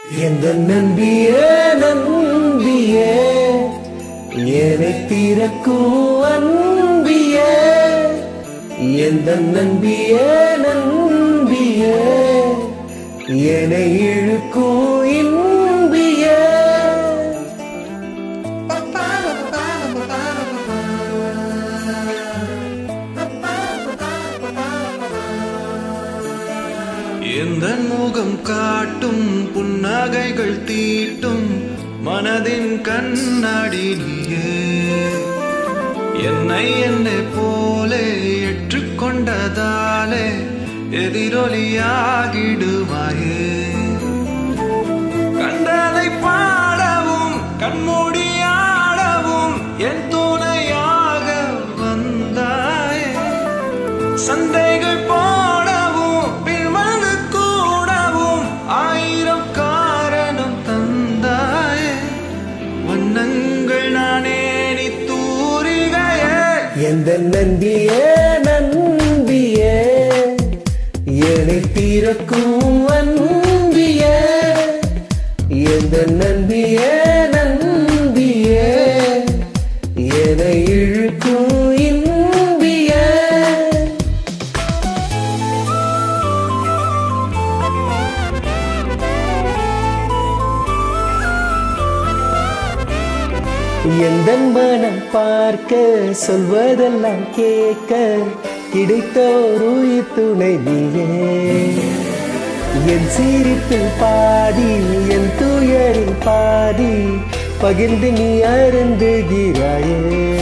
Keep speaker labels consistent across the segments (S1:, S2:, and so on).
S1: எந்த நம்பியே நம்பியே என்னை திறக்கும் அன்பியே எந்த நம்பியே நம்பியே என்னை இழுக்கும் இன்பியே
S2: எந்த முகம் காட்டும் புன்னகைகள் தீட்டும் மனதின் கண்ணாடி நீயே என்னை என்னை போலே ஏற்றுக்கொண்டதாலே எதிரொலியாகிடுவாயே கண்டதை பாடவும் கண்மூடியாடவும் என் துணையாக வந்தாயே சந்தைகள் போடவும் பின்வந்து கூடவும் ஆயிரம் காரணம் தந்தாயே வண்ணங்கள் நானே நீ தூரிகையே
S1: எந்த நந்தியே நம்பியே என்னை திறக்கும் அன்பியே எந்த நம்பியே நம்பியே என்னை இழுக்கும் இன்பியே எந்த மனம் பார்க்க சொல்வதெல்லாம் கேட்க கிடைத்த ஒரு உயிர் துணை நீயே என் சிரிப்பில் பாடி என் துயரில் பாடி பகிர்ந்து நீ அருந்துகிறாயே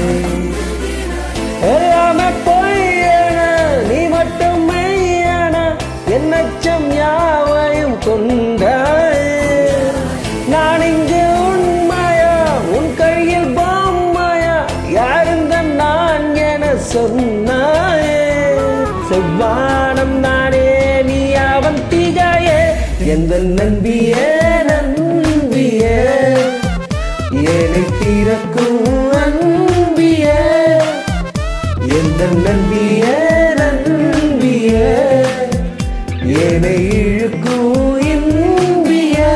S1: அறியாம பொய்யன நீ மட்டும் மெய்யன என் அச்சம் யாவையும் கொண்டாயே நான் இங்கு உண்மையா உன் கையில் பொம்மையா யாருந்த நான் என சொன்னாயே செவ்வானம் நானே நீ அவன் திகையே எந்த நம்பியே நம்பியே ஏனை திறக்கும் அன்பியே எந்த நம்பியே நம்பியே ஏனை இழுக்கும் இன்பியே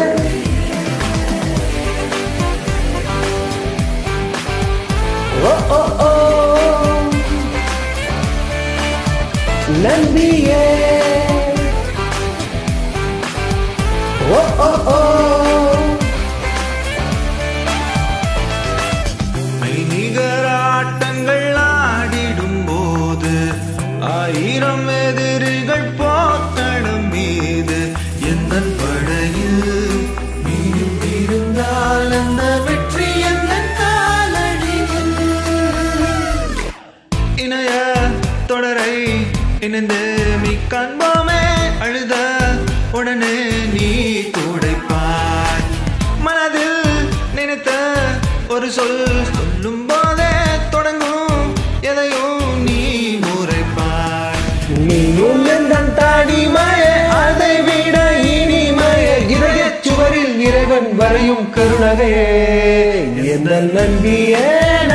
S1: ஓ ஓ ஓ நம்பியே ஓ ஓ ஓ
S2: மெய்நிகராட்டங்கள் ஆடிடும் போது ஆயிரம் எதிரிகள் போத்தடம் மீது எந்த படையில் நீயும் இருந்தால் அந்த வெற்றி எந்த காலடியில் இணைய தொடரை இணைந்து மீ காண்போமே அழுத உடனே நீ துடைப்பாய் மனதில் நினைத்த ஒரு சொல் சொல்லும் போதே தொடங்கும் எதையும் நீ முறைப்பாய்
S1: நீயும் எந்தன் தாடிமய அதை விட இனிமய இதயச் சுவரில் இறைவன் வரையும் கருணகையே எந்த நம்பியே